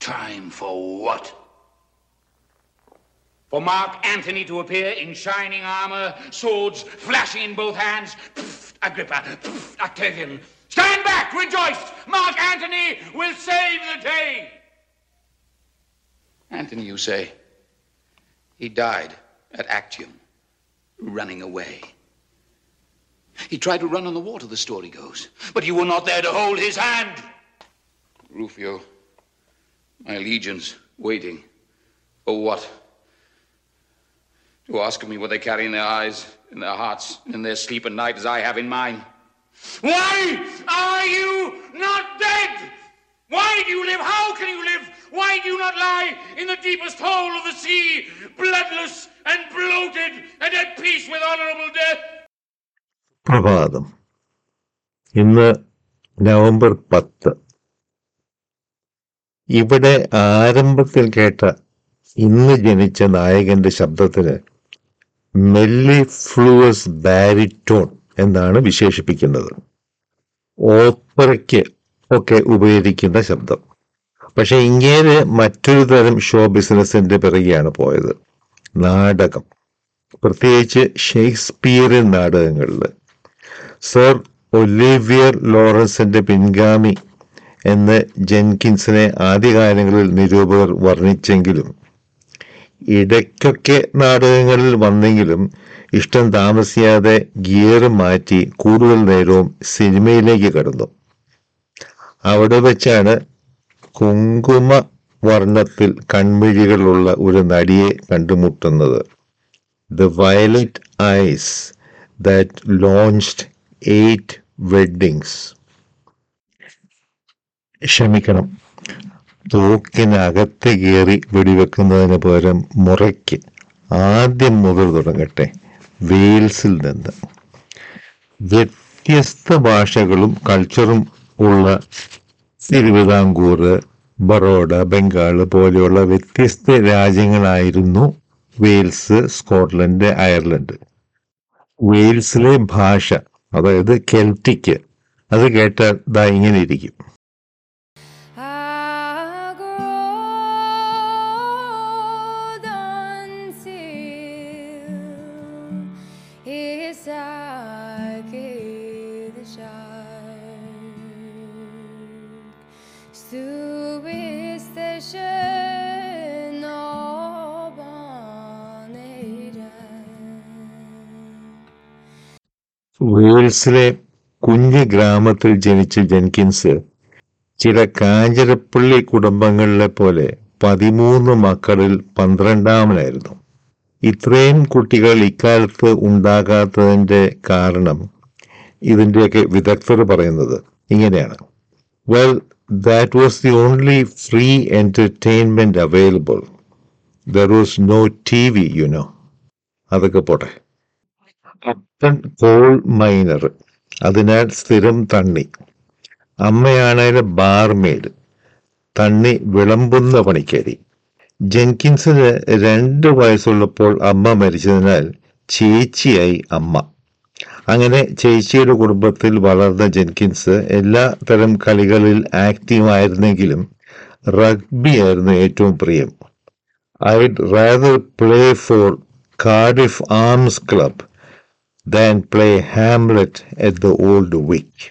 Time for what? For Mark Antony to appear in shining armor, swords flashing in both hands. Pfft, Agrippa, pfft, Octavian. Stand back, rejoice! Mark Antony will save the day! Antony, you say? He died at Actium, running away. He tried to run on the water, the story goes. But you were not there to hold his hand. Rufio, my legions waiting. For what? To ask of me what they carry in their eyes, in their hearts, in their sleep at night as I have in mine. Why are you not dead? Why do you live? How can you live? Why do you not lie in the deepest hole of the sea, bloodless and bloated and at peace with honorable death? പ്രഭാതം ഇന്ന് November പത്ത് ഇവിടെ ആരംഭത്തിൽ കേട്ട ഇന്ന് ജനിച്ച നായകന്റെ ശബ്ദത്തിന് മെല്ലി ഫ്ലൂവസ് ബാരിറ്റോൺ എന്നാണ് വിശേഷിപ്പിക്കുന്നത് ഓപ്പറയ്ക്ക് ഒക്കെ ഉപയോഗിക്കുന്ന ശബ്ദം പക്ഷെ ഇങ്ങേര് മറ്റൊരു തരം ഷോ ബിസിനസിന്റെ പിറകെയാണ് പോയത് നാടകം പ്രത്യേകിച്ച് ഷേക്സ്പിയറിയൻ നാടകങ്ങളിൽ സർ ഒലിവിയർ ലോറൻസിന്റെ പിൻഗാമി എന്ന് ജെൻകിൻസിനെ ആദ്യകാലങ്ങളിൽ നിരൂപകർ വർണ്ണിച്ചെങ്കിലും ഇടയ്ക്കൊക്കെ നാടകങ്ങളിൽ വന്നെങ്കിലും ഇഷ്ടം താമസിയാതെ ഗിയർ മാറ്റി കൂടുതൽ നേരവും സിനിമയിലേക്ക് കടന്നു അവിടെ വെച്ചാണ് കുങ്കുമ വർണ്ണത്തിൽ കൺമിഴികളുള്ള ഒരു നടിയെ കണ്ടുമുട്ടുന്നത് the violet eyes that launched eight weddings ക്ഷമിക്കണം തോക്കിനകത്ത് കയറി വെടിവെക്കുന്നതിന് പകരം മുറയ്ക്ക് ആദ്യം മുതൽ തുടങ്ങട്ടെ വെയിൽസിൽ നിന്ന് വ്യത്യസ്ത ഭാഷകളും കൾച്ചറും ഉള്ള തിരുവിതാംകൂർ ബറോഡ ബംഗാൾ പോലെയുള്ള വ്യത്യസ്ത രാജ്യങ്ങളായിരുന്നു വെയിൽസ് സ്കോട്ട്ലൻഡ് അയർലൻഡ് വെയിൽസിലെ ഭാഷ അതായത് കെൽറ്റിക്ക് അത് കേട്ടാൽ ദാ ഇങ്ങനെ ഇരിക്കും Agro until his eye the shark Stuis the shen വെയിൽസിലെ കുഞ്ഞു ഗ്രാമത്തിൽ ജനിച്ച ജെൻകിൻസ് ചില കാഞ്ഞിരപ്പള്ളി കുടുംബങ്ങളിലെ പോലെ പതിമൂന്ന് മക്കളിൽ പന്ത്രണ്ടാമനായിരുന്നു ഇത്രയും കുട്ടികൾ ഇക്കാലത്ത് ഉണ്ടാകാത്തതിന്റെ കാരണം ഇതിന്റെയൊക്കെ വിദഗ്ധർ പറയുന്നത് ഇങ്ങനെയാണ് well that was the only free entertainment available there was no T V you know അതൊക്കെ പോട്ടെ അപ്പൻ കോൾ മൈനർ അതിനാൽ സ്ഥിരം തണ്ണി അമ്മയാണേൽ ബാർമേഡ് തണ്ണി വിളമ്പുന്ന പണിക്കാരി ജെൻകിൻസിന് രണ്ട് വയസ്സുള്ളപ്പോൾ അമ്മ മരിച്ചതിനാൽ ചേച്ചിയായി അമ്മ അങ്ങനെ ചേച്ചിയുടെ കുടുംബത്തിൽ വളർന്ന ജെൻകിൻസ് എല്ലാ തരം കളികളിൽ ആക്റ്റീവ് ആയിരുന്നെങ്കിലും റഗ്ബി ആയിരുന്നു ഏറ്റവും പ്രിയം I'd rather play for Cardiff Arms club than play Hamlet at the Old Vic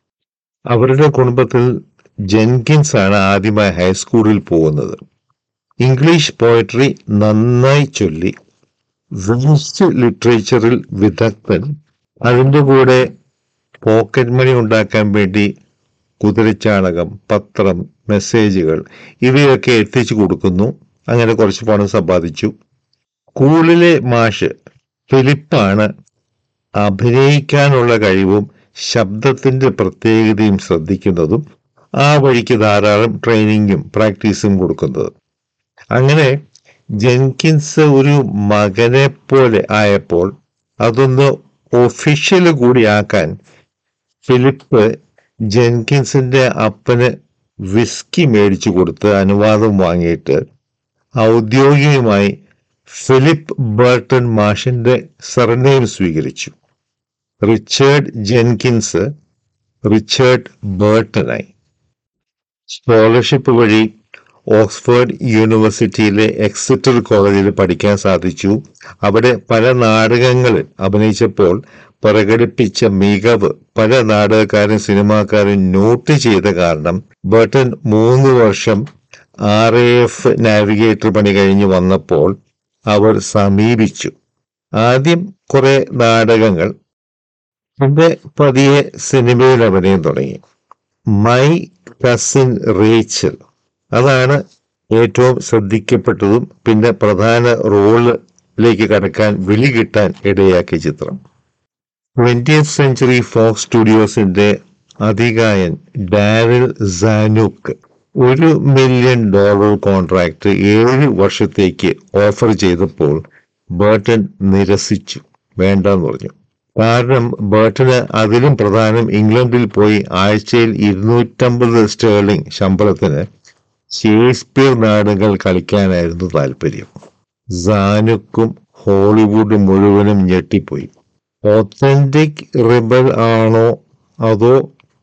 അവരുടെ കുടുംബത്തിൽ ജെൻകിൻസ് ആണ് ആദ്യമായി ഹൈസ്കൂളിൽ പോകുന്നത് ഇംഗ്ലീഷ് പോയട്രി നന്നായി ചൊല്ലി വെസ്റ്റ് ലിറ്ററേച്ചറിൽ വിദഗ്ധൻ അതിൻ്റെ കൂടെ പോക്കറ്റ് മണി ഉണ്ടാക്കാൻ വേണ്ടി കുതിരച്ചാണകം പത്രം മെസ്സേജുകൾ ഇവയൊക്കെ എത്തിച്ചു കൊടുക്കുന്നു അങ്ങനെ കുറച്ച് പണം സമ്പാദിച്ചു സ്കൂളിലെ മാഷ് ഫിലിപ്പാണ് അഭിനയിക്കാനുള്ള കഴിവും ശബ്ദത്തിന്റെ പ്രത്യേകതയും ശ്രദ്ധിക്കുന്നതും ആ വഴിക്ക് ധാരാളം ട്രെയിനിങ്ങും പ്രാക്ടീസും കൊടുക്കുന്നത് അങ്ങനെ ജെൻകിൻസ് ഒരു മകനെ പോലെ ആയപ്പോൾ അതൊന്ന് ഒഫീഷ്യൽ കൂടിയാക്കാൻ ഫിലിപ്പ് ജെൻകിൻസിന്റെ അപ്പന് വിസ്കി മേടിച്ചു കൊടുത്ത് അനുവാദം വാങ്ങിയിട്ട് ഔദ്യോഗികമായി ഫിലിപ്പ് ബർട്ടൺ മാഷിന്റെ സർനെയിം സ്വീകരിച്ചു റിച്ചേർഡ് ജെൻകിൻസ് റിച്ചേർഡ് ബേർട്ടനായി സ്കോളർഷിപ്പ് വഴി ഓക്സ്ഫോർഡ് യൂണിവേഴ്സിറ്റിയിലെ എക്സിറ്റർ കോളേജിൽ പഠിക്കാൻ സാധിച്ചു അവിടെ പല നാടകങ്ങളിൽ അഭിനയിച്ചപ്പോൾ പ്രകടിപ്പിച്ച മികവ് പല നാടകക്കാരും സിനിമാക്കാരും നോട്ട് ചെയ്ത കാരണം ബർട്ടൻ മൂന്ന് വർഷം ആർ എ എഫ് നാവിഗേറ്റർ പണി കഴിഞ്ഞ് വന്നപ്പോൾ അവർ സമീപിച്ചു ആദ്യം കുറെ നാടകങ്ങൾ പിന്നെ പതിയെ സിനിമയിൽ അഭിനയം തുടങ്ങി മൈ കസിൻ റേച്ചൽ അതാണ് ഏറ്റവും ശ്രദ്ധിക്കപ്പെട്ടതും പിന്നെ പ്രധാന റോളിലേക്ക് കടക്കാൻ വിളി കിട്ടാൻ ഇടയാക്കിയ ചിത്രം ട്വന്റിയത്ത് സെഞ്ചുറി ഫോക്സ് സ്റ്റുഡിയോസിന്റെ അധികായൻ ഡാരിൽ സാനുക്ക് ഒരു മില്യൺ ഡോളർ കോൺട്രാക്ട് ഏഴ് വർഷത്തേക്ക് ഓഫർ ചെയ്തപ്പോൾ ബേർട്ടൻ നിരസിച്ചു വേണ്ടെന്ന് പറഞ്ഞു കാരണം ബേർട്ടന് അതിലും പ്രധാനം ഇംഗ്ലണ്ടിൽ പോയി ആഴ്ചയിൽ ഇരുന്നൂറ്റമ്പത് സ്റ്റേർലിംഗ് ശമ്പളത്തിന് ഷേക്സ്പിയർ നാടകങ്ങൾ കളിക്കാനായിരുന്നു താല്പര്യം സാനുക്കും ഹോളിവുഡ് മുഴുവനും ഞെട്ടിപ്പോയി ഒത്തന്റിക് റിബൽ ആണോ അതോ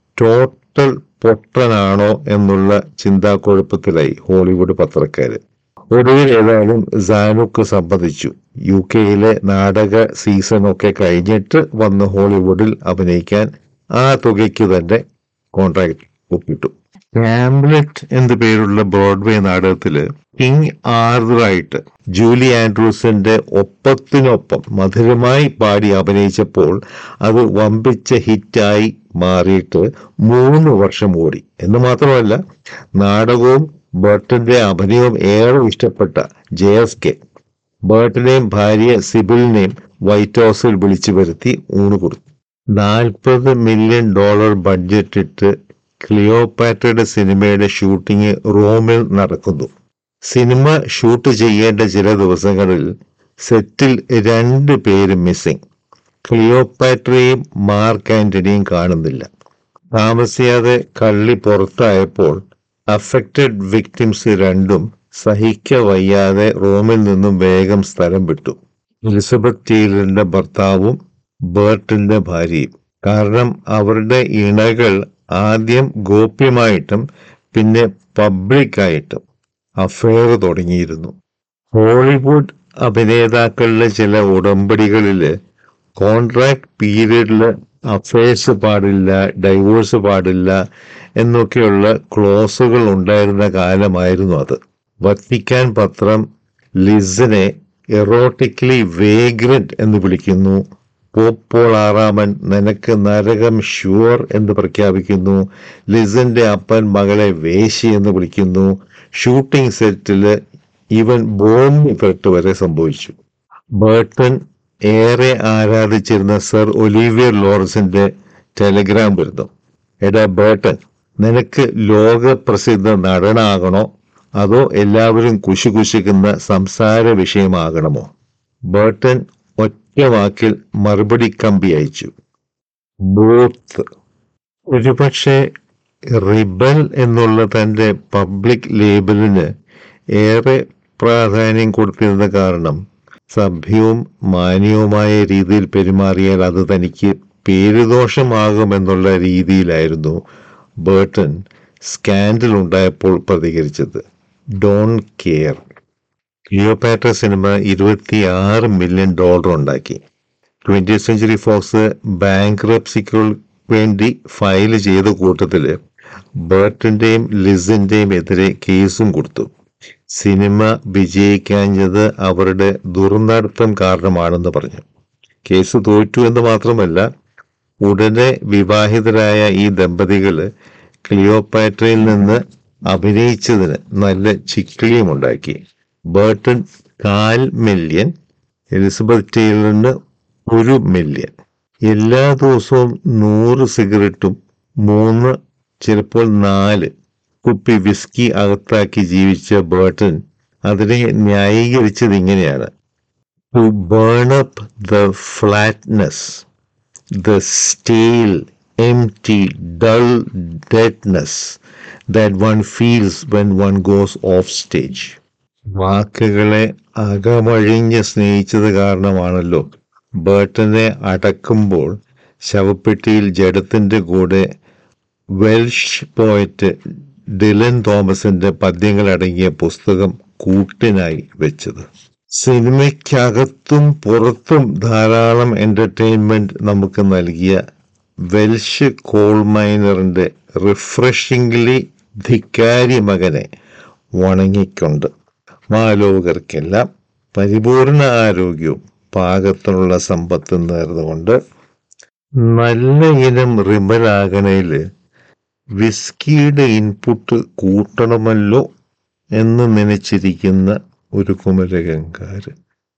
ടോട്ടൽ പൊട്ടനാണോ എന്നുള്ള ചിന്താക്കുഴപ്പത്തിലായി ഹോളിവുഡ് പത്രക്കാര് ഒടുവിൽ ഏതായാലും സാനുക്ക് സമ്മതിച്ചു യു കെയിലെ നാടക സീസണൊക്കെ കഴിഞ്ഞിട്ട് വന്ന് ഹോളിവുഡിൽ അഭിനയിക്കാൻ ആ തുകയ്ക്ക് തന്നെ കോൺട്രാക്ട് ഒപ്പിട്ടു ഹാംലെറ്റ് എന്ന പേരുള്ള ബ്രോഡ്വേ നാടകത്തില് കിങ് ആർദറായിട്ട് ജൂലി ആൻഡ്രൂസിന്റെ ഒപ്പത്തിനൊപ്പം മധുരമായി പാടി അഭിനയിച്ചപ്പോൾ അത് വമ്പിച്ച ഹിറ്റായി മാറിയിട്ട് മൂന്ന് വർഷം ഓടി എന്ന് മാത്രമല്ല നാടകവും ബർട്ടന്റെ അഭിനയവും ഏറെ ഇഷ്ടപ്പെട്ട ജെ എസ് കെ ബർട്ടനെയും ഭാര്യ സിബിളിനെയും വൈറ്റ് ഹൗസിൽ വിളിച്ചു വരുത്തി ഊണ് കൊടുത്തു നാൽപ്പത് മില്യൺ ഡോളർ ബഡ്ജറ്റ് ഇട്ട് ക്ലിയോപാറ്റയുടെ സിനിമയുടെ ഷൂട്ടിംഗ് റോമിൽ നടക്കുന്നു സിനിമ ഷൂട്ട് ചെയ്യേണ്ട ചില ദിവസങ്ങളിൽ സെറ്റിൽ രണ്ട് പേര് മിസ്സിംഗ് ക്ലിയോപാട്രയും മാർക്ക് ആന്റണിയും കാണുന്നില്ല താമസിയാതെ കള്ളി പുറത്തായപ്പോൾ അഫക്റ്റഡ് വിക്ടിംസ് രണ്ടും സഹിക്ക വയ്യാതെ റോമിൽ നിന്നും വേഗം സ്ഥലം വിട്ടു എലിസബത്ത് ടീലറിന്റെ ഭർത്താവും ബേർട്ടിന്റെ ഭാര്യയും കാരണം അവരുടെ ഇണകൾ ആദ്യം ഗോപ്യമായിട്ടും പിന്നെ പബ്ലിക്കായിട്ടും അഫെയർ തുടങ്ങിയിരുന്നു ഹോളിവുഡ് അഭിനേതാക്കളുടെ ചില ഉടമ്പടികളില് കോൺട്രാക്ട് പീരീഡില് അഫയേഴ്സ് പാടില്ല ഡൈവോഴ്സ് പാടില്ല എന്നൊക്കെയുള്ള ക്ലോസുകൾ ഉണ്ടായിരുന്ന കാലമായിരുന്നു അത് വത്തിക്കാൻ പത്രം ലിസിനെ എറോട്ടിക്കലി വേഗ്രന്റ് എന്ന് വിളിക്കുന്നു പോപ്പ് പോൾ ആറാമൻ നിനക്ക് നരകം ഷുവർ എന്ന് പ്രഖ്യാപിക്കുന്നു ലിസിന്റെ അപ്പൻ മകളെ വേശി എന്ന് വിളിക്കുന്നു ഷൂട്ടിംഗ് സെറ്റില് ഈവൻ ബോംബ് ഇഫക്ട് വരെ സംഭവിച്ചു ബേർട്ടൺ ഏറെ ആരാധിച്ചിരുന്ന സർ ഒലീവിയർ ലോറൻസിന്റെ ടെലിഗ്രാം വരുന്നു എടാ ബേർട്ടൺ നിനക്ക് ലോക പ്രസിദ്ധ നടനാകണോ അതോ എല്ലാവരും കുശികുശിക്കുന്ന സംസാര വിഷയമാകണമോ ബേർട്ടൺ ഒറ്റ വാക്കിൽ മറുപടി കമ്പി അയച്ചു ബോത്ത് ഒരുപക്ഷെ റിബൽ എന്നുള്ള തന്റെ പബ്ലിക് ലേബലിന് ഏറെ പ്രാധാന്യം കൊടുത്തിരുന്ന കാരണം സഭ്യവും മാന്യവുമായ രീതിയിൽ പെരുമാറിയാൽ അത് തനിക്ക് പേരുദോഷമാകുമെന്നുള്ള രീതിയിലായിരുന്നു ബേർട്ടൺ സ്കാൻഡൽ ഉണ്ടായപ്പോൾ പ്രതികരിച്ചത് ഡോൺ കെയർ ക്ലിയോപാട്ര സിനിമ ഇരുപത്തിയാറ് മില്യൺ ഡോളർ ഉണ്ടാക്കി ട്വന്റി സെഞ്ചുറി ഫോക്സ് ബാങ്ക്രപ്സിക്ക് വേണ്ടി ഫയൽ ചെയ്ത കൂട്ടത്തില് ബേർട്ടിന്റെയും ലിസിന്റെയും എതിരെ കേസും കൊടുത്തു സിനിമ വിജയിക്കാഞ്ഞത് അവരുടെ ദുർനടത്തം കാരണമാണെന്ന് പറഞ്ഞു കേസ് തോറ്റു എന്ന് മാത്രമല്ല ഉടനെ വിവാഹിതരായ ഈ ദമ്പതികള് ക്ലിയോപാട്രയിൽ നിന്ന് അഭിനയിച്ചതിന് നല്ല ചിക്കിളിയുമുണ്ടാക്കി ബേർട്ടൺ കാൽ മില്യൺ എലിസബത്ത് ടൈലറിന് ഒരു മില്യൺ എല്ലാ ദിവസവും നൂറ് സിഗരറ്റും മൂന്ന് ചിലപ്പോൾ നാല് കുപ്പി വിസ്കി അകത്താക്കി ജീവിച്ച ബേർട്ടൺ അതിനെ ന്യായീകരിച്ചത് ഇങ്ങനെയാണ് to burn up the flatness the stale empty dull deadness that one feels when one goes off stage വാക്കുകളെ അകമഴിഞ്ഞ് സ്നേഹിച്ചത് കാരണമാണല്ലോ ബേർട്ടനെ അടക്കുമ്പോൾ ശവപ്പെട്ടിയിൽ ജഡത്തിന്റെ കൂടെ വെൽഷ് പോയറ്റ് ഡിലൻ തോമസിന്റെ പദ്യങ്ങളടങ്ങിയ പുസ്തകം കൂട്ടിനായി വെച്ചത് സിനിമയ്ക്കകത്തും പുറത്തും ധാരാളം എന്റർടൈൻമെന്റ് നമുക്ക് നൽകിയ വെൽഷ് കോൾ മൈനറിന്റെ റിഫ്രഷിംഗ്ലി ധിക്കാരി മകനെ വണങ്ങിക്കൊണ്ട് മാലോകർക്കെല്ലാം പരിപൂർണ ആരോഗ്യവും പാകത്തിനുള്ള സമ്പത്തും നേർന്നുകൊണ്ട് നല്ല ഇനം റിമലാകണയില് വിസ്കിയുടെ ഇൻപുട്ട് കൂട്ടണമല്ലോ എന്ന് നനച്ചിരിക്കുന്ന ഒരു കുമരകങ്കാരൻ